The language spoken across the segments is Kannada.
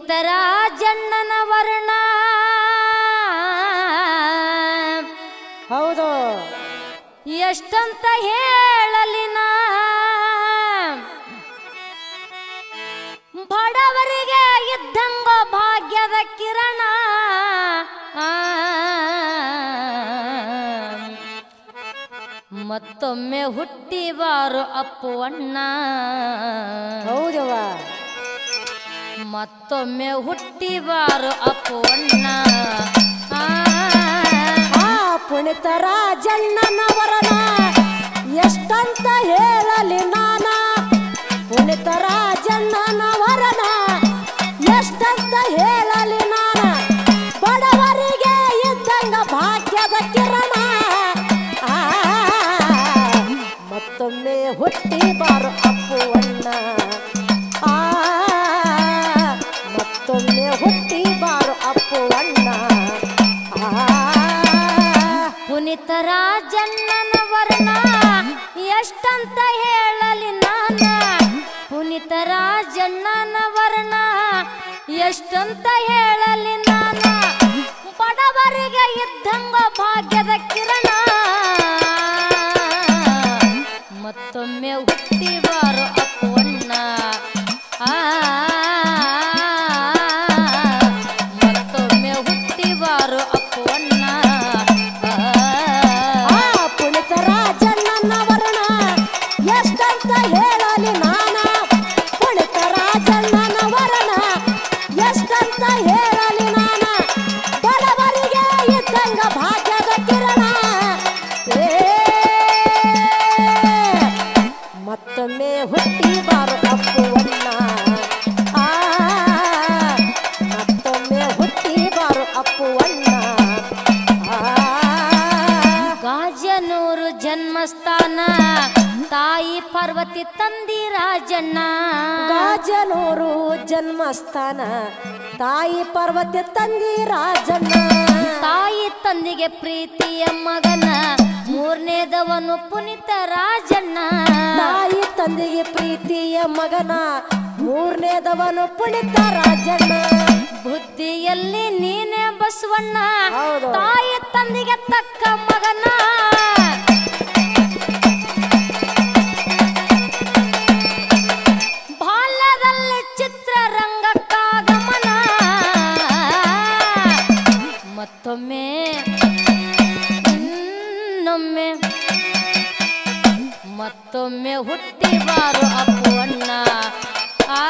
ಪುನಿತರ ಜಣ್ಣನ ವರ್ಣ ಹೌದು ಎಷ್ಟಂತ ಹೇಳಲಿ ನಾ ಬಡವರಿಗೆ ಇದ್ದಂಗೋ ಭಾಗ್ಯದ ಕಿರಣ ಆ. ಮತ್ತೊಮ್ಮೆ ಹುಟ್ಟಿವಾರು ಅಪ್ಪು ಅಣ್ಣ ಹೌದವ್ವ ಮತ್ತೊಮ್ಮೆ ಹುಟ್ಟಿವಾರು ಅಪ್ಪು ಅಣ್ಣ ಆ. ಆ ಪುಣಿತರ ಜಣ್ಣನವರನ ಎಷ್ಟಂತ ಹೇಳಲಿ ನಾನ ಪುಣಿತರ ಜಣ್ಣನವರನ ಎಷ್ಟಂತ ಹೇಳಲಿ ನಾನ ಬಡವರಿಗೆ ಇದ್ದಂಗ ಭಾಗ್ಯದ ಕಿರಣ ಆ, ಮತ್ತೊಮ್ಮೆ ಹುಟ್ಟಿ ಬಾರು ಅಪ್ಪುವಣ್ಣ ಆ ಮತ್ತೊಮ್ಮೆ ಹುಟ್ಟಿ ಬಾರು ಅಪ್ಪುವಣ್ಣ ಆ ಪುನಿತರ ಜನ್ನನ ವರ್ಣ ಎಷ್ಟಂತ ಹೇಳಲಿ ನಾನ ಪುನಿತರ ಜನ್ನನ ವರ್ಣ ಎಷ್ಟಂತ ಹೇಳಲಿ ನಾನ ಬಡವರಿಗೆ ಇದ್ದಂಗ ಭಾಗ್ಯದ ಕಿರಣ ಮತ್ತೊಮ್ಮೆ ಹುಟ್ಟಿವಾರು ಅಪ್ಪಣ್ಣ ಆ ಮತ್ತೊಮ್ಮೆ ಹುಟ್ಟಿವಾರು ಅಪ್ಪಣ್ಣ ಆ ಪುಣಿತರ ಜನ್ನನ ವರ್ಣ ಎಷ್ಟಂತ ಹೇಳಲಿ ನಾನ ಪುಣಿತರ ಜನ್ನನ ವರ್ಣ ಎಷ್ಟಂತ ಹೇಳಲಿ ನಾನ ಬಡವರಿಗೆ ಇದ್ದಂಗ ಭಾಗ್ಯದ ಕಿರಣ ಏ ಮತ್ತೊಮ್ಮೆ ಹುಟ್ಟಿ ಬಾರು ಅಪ್ಪುವಣ್ಣ ಆ ಮತ್ತೊಮ್ಮೆ ಹುಟ್ಟಿ ಬಾರು ಅಪ್ಪುವಣ್ಣ ಆ ಗಾಜನೂರು ಜನ್ಮಸ್ಥಾನ ತಾಯಿ ಪಾರ್ವತಿ ತಂದಿ ರಾಜಣ್ಣ ಗಾಜನೂರು ಜನ್ಮಸ್ಥಾನ ತಾಯಿ ಪಾರ್ವತಿ ತಂದಿ ರಾಜಣ್ಣ ತಾಯಿ ತಂದಿಗೆ ಪ್ರೀತಿಯ ಮಗನ ಮೂರನೇದವನು ಪುನಿತ ರಾಜಣ್ಣ ತಾಯಿ ತಂದೆಗೆ ಪ್ರೀತಿಯ ಮಗನ ಮೂರನೇದವನು ಪುಣಿತ ರಾಜಣ್ಣ ಬುದ್ಧಿಯಲ್ಲಿ ನೀನೇ ಬಸವಣ್ಣ ಹೌದು. ತಾಯಿ ತಂದಿಗೆ ತಕ್ಕ ಮಗನ ಬಾಲ್ಯದಲ್ಲಿ ಚಿತ್ರರಂಗಕ್ಕಾಗಮನ ಮತ್ತೊಮ್ಮೆ ಇನ್ನೊಮ್ಮೆ ಮತ್ತೊಮ್ಮೆ ಹುಟ್ಟಿಬಾರು ಅಪ್ಪು ಅಣ್ಣ ಆ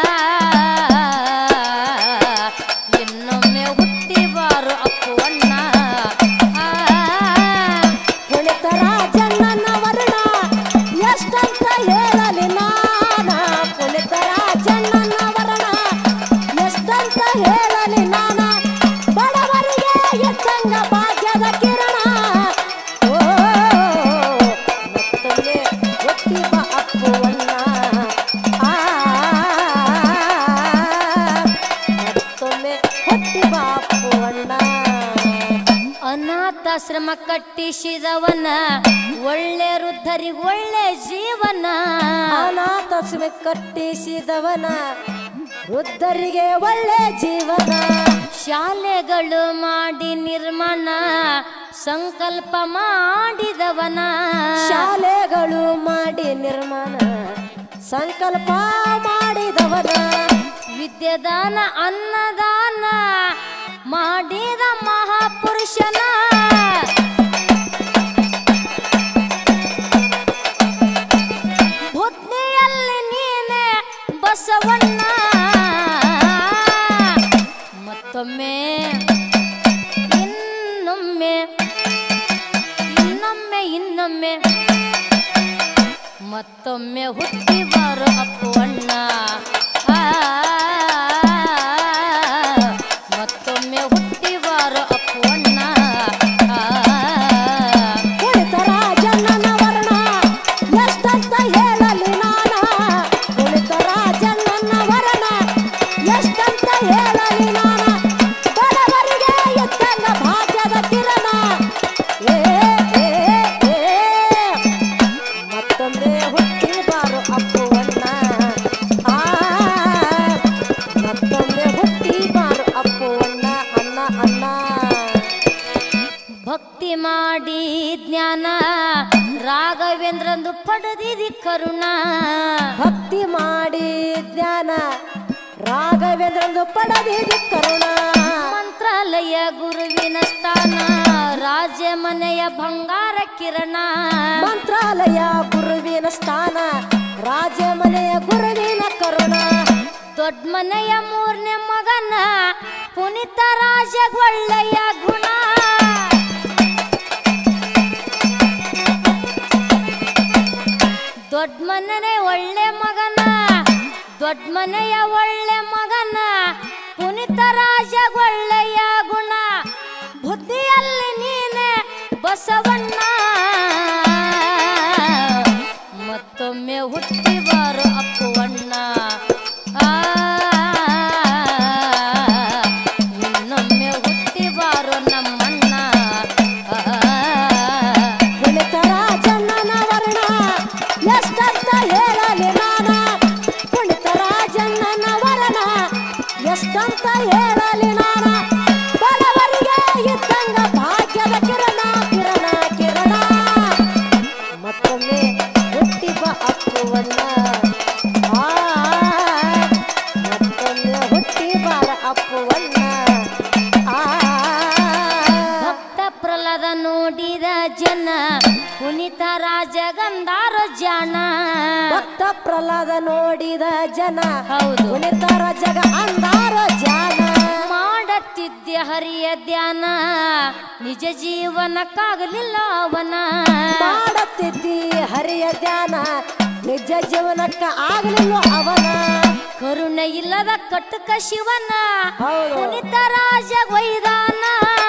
ಇನ್ನೊಮ್ಮೆ ಹುಟ್ಟಿಬಾರು ಅಪ್ಪು ಅಣ್ಣ ಆ ಪುಣಿತ ರಾಜಣ್ಣನ ವರ್ಣ ಎಷ್ಟಂತ ಹೇಳಲಿ ನಾನ ಪುಣಿತ ರಾಜಣ್ಣನ ವರ್ಣ ಎಷ್ಟಂತ ಹೇಳಲಿ ನಾನ ಬಡವರಿಗೆ ಎತ್ತಂಗ ಭಾಗ್ಯದ ಕಿರಣ ಓ ಮತ್ತೊಮ್ಮೆ ಹುಟ್ಟಿ ಬಾ ಅಪ್ಪುವಣ್ಣ ಆ ಮತ್ತೊಮ್ಮೆ ಹುಟ್ಟಿ ಬಾ ಅಪ್ಪುವಣ್ಣ ಅನಾಥಾಶ್ರಮ ಕಟ್ಟಿಸಿದವನ ಒಳ್ಳೆ ವೃದ್ಧರಿ ಒಳ್ಳೆ ಜೀವನ ಅನಾಥಾಶ್ರಮ ಕಟ್ಟಿಸಿದವನ ವೃದ್ಧರಿಗೆ ಒಳ್ಳೆ ಜೀವನ ಶಾಲೆಗಳು ಮಾಡಿ ನಿರ್ಮಾಣ ಸಂಕಲ್ಪ ಮಾಡಿದವನ ಶಾಲೆಗಳು ಮಾಡಿ ನಿರ್ಮಾಣ ಸಂಕಲ್ಪ ಮಾಡಿದವನ ವಿದ್ಯದಾನ ಅನ್ನದಾನ ಮಾಡಿದ ಮಹಾಪುರುಷನ ಬುದ್ಧಿಯಲ್ಲಿ ನೀನೆ ಬಸವಣ್ಣ ಮತ್ತೊಮ್ಮೆ ಇನ್ನೊಮ್ಮೆ ಇನ್ನೊಮ್ಮೆ ಇನ್ನೊಮ್ಮೆ ಮತ್ತೊಮ್ಮೆ ಹುಟ್ಟಿ ಬಾರು ಅಪ್ಪು ಅಣ್ಣ ಆ, ಮತ್ತೊಮ್ಮೆ ಹುಟ್ಟಿ ಬಾರು ಅಪ್ಪು ಅಣ್ಣ ಆ, ಕುಳಿತ ರಾಜಣ್ಣನ ವರ್ಣ ಎಷ್ಟಂತ ಹೇಳಲಿ ನಾನ ಕುಳಿತ ರಾಜಣ್ಣನ ವರ್ಣ ಎಷ್ಟಂತ ಹೇಳಲಿ ನಾನ ಬಡವರಿಗೆ ಎತ್ತಂಗ ಭಾಗ್ಯದ ಕಿರಣ ಏ ಏ, ಏ. ಮತ್ತೊಮ್ಮೆ ಹುಟ್ಟಿ ಬಾರು ಅಪ್ಪುವಣ್ಣ ಆ ಮಾಡಿ ಜ್ಞಾನ ರಾಘವೇಂದ್ರಂದು ಪಡೆದಿದಿ ಕರುಣ ಭಕ್ತಿ ಮಾಡಿ ಜ್ಞಾನ ರಾಘವೇಂದ್ರಂದು ಪಡೆದಿದಿ ಕರುಣ ಮಂತ್ರಾಲಯ ಗುರುವಿನ ಸ್ಥಾನ ರಾಜ ಮನೆಯ ಬಂಗಾರ ಕಿರಣ ಮಂತ್ರಾಲಯ ಗುರುವಿನ ಸ್ಥಾನ ರಾಜಮನೆಯ ಗುರುವಿನ ಕರುಣ ದೊಡ್ಡ ಮನೆಯ ಮೂರನೇ ಮಗನ ಪುನೀತ ರಾಜ ಒಳ್ಳೆಯ ಗುಣ ದೊಡ್ಡ ಮನೆಯ ಒಳ್ಳೆ ಮಗನ ದೊಡ್ಡ ಮನೆಯ ಒಳ್ಳೆ ಮಗನ ಪುನೀತ ರಾಜ ಒಳ್ಳೆಯ ಗುಣ ಬುದ್ಧಿಯಲ್ಲಿ ನೀನೆ ಬಸವಣ್ಣ ಮತ್ತೊಮ್ಮೆ ಹುಟ್ಟಿ ಬಾರು ಅಪ್ಪುವಣ್ಣ ಆ, ಇನ್ನೊಮ್ಮೆ ಹುಟ್ಟಿ ಬಾರು ನಮ್ಮಣ್ಣ ಆ, ಕುಳಿತ ರಾಜಣ್ಣನ ವರ್ಣ ಎಷ್ಟಂತ ಹೇಳಲಿ ನಾನ ಕುಳಿತ ರಾಜಣ್ಣನ ವರ್ಣ ಎಷ್ಟಂತ ಹೇಳಲಿ ನಾನ ಬಡವರಿಗೆ ಇದ್ದಂಗ ಭಾಗ್ಯದ ಕಿರಣ ಕಿರಣ ಕಿರಣ ಮತ್ತೊಮ್ಮೆ ಹುಟ್ಟಿ ಬಾ ಅಪ್ಪುವಣ್ಣ ಆ, ಮತ್ತೊಮ್ಮೆ ಹುಟ್ಟಿ ಬಾರ ಅಪ್ಪುವಣ್ಣ ಆ ಭಕ್ತ ಪ್ರಹ್ಲಾದ ನೋಡಿದ ಜನ ಪುನೀತ ರಾಜ ಗಂಧಾರ ಜಾಣ ಭಕ್ತ ಪ್ರಹ್ಲಾದ ನೋಡಿದ ಜನ ಹೌದು ಕುಣಿತಾರ ಜಗ ಅಂದಾರ ಜಾನ ಮಾಡತ್ತಿದ್ದೆ ಹರಿಯ ಧ್ಯಾನ ನಿಜ ಜೀವನಕ್ಕಾಗಲಿಲ್ಲ ಅವನ ಮಾಡತ್ತಿದ್ದಿ ಹರಿಯ ಧ್ಯಾನ ನಿಜ ಜೀವನಕ್ಕ ಆಗಲಿಲ್ಲ ಅವನ ಕರುಣೆ ಇಲ್ಲದ ಕಟ್ಟುಕ ಶಿವನ ಹೌದು. ಪುನೀತ ರಾಜ ವೈದಾನ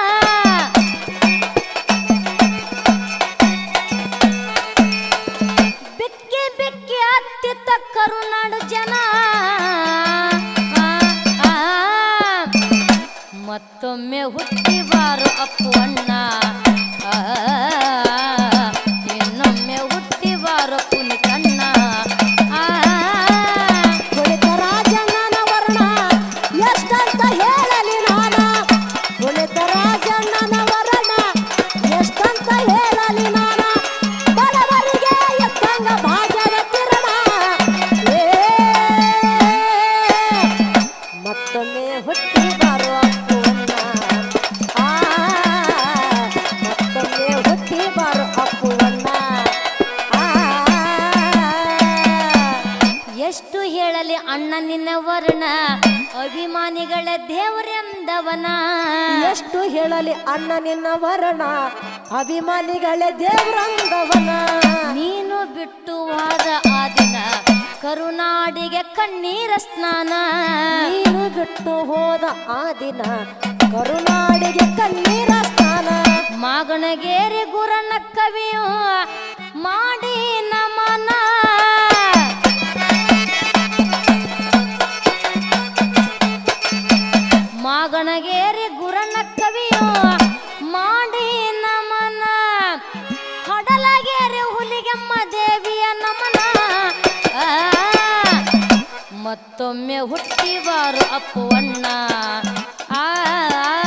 ಬಿಕ್ಕಿ ಬಿಕ್ಕಿ ಹತ್ತಿತ್ತ ಕರುನಾಡು ಜನ ಆ, ಆ, ಮತ್ತೊಮ್ಮೆ ಹುಟ್ಟಿ ಬಾರು ಅಪ್ಪು ಅಣ್ಣ ಆ, ಇನ್ನೊಮ್ಮೆ ಹುಟ್ಟಿ ಬಾರು ಪುನಿತಣ್ಣ ಆ ಕುಳಿತ ರಾಜಣ್ಣನ ವರ್ಣ ಎಷ್ಟಂತ ಹೇಳಲಿ ನಾನ ಕುಳಿತ ರಾಜಣ್ಣನ ವರ್ಣ ಎಷ್ಟಂತ ಹೇಳಲಿ ನಾನ ಬಡವರಿಗೆ ಎತ್ತಂಗ ಭಾಗ್ಯದ ಕಿರಣ ಏ, ಮತ್ತೊಮ್ಮೆ ಹುಟ್ಟಿ ಬರುವ ಅಪ್ಪುವಣ್ಣ ಆ ಮತ್ತೊಮ್ಮೆ ಹುಟ್ಟಿ ಬರು ಅಪ್ಪುವಣ್ಣ ಆ ಎಷ್ಟು ಹೇಳಲಿ ಅಣ್ಣ ನಿನ್ನ ವರ್ಣ ಅಭಿಮಾನಿಗಳ ದೇವರೆಂದವನ ಎಷ್ಟು ಹೇಳಲಿ ಅಣ್ಣ ನಿನ್ನ ವರ್ಣ ಅಭಿಮಾನಿಗಳೇ ದೇವ್ರಂಗವನ ನೀನು ಬಿಟ್ಟು ಹೋದ ಆ ದಿನ ಕರುನಾಡಿಗೆ ಕಣ್ಣೀರ ಸ್ನಾನ ನೀನು ಬಿಟ್ಟು ಹೋದ ಆ ದಿನ ಕರುನಾಡಿಗೆ ಕಣ್ಣೀರ ಸ್ಥಾನ ಮಾಗಣಗೇರಿ ಗುರನ ಕವಿಯು ಮಾಡಿ ನಮನ ಮಾಗಣಗೇರಿ ಗುರನ ಕವಿಯು ಮಾಡಿ ನಮನ ಹಡಲಗೇರಿ ಹುಲಿಗೆಮ್ಮ ದೇವಿಯ ನಮನ ಆ, ಮತ್ತೊಮ್ಮೆ ಹುಟ್ಟಿವಾರು ಅಪ್ಪುವಣ್ಣ ಆ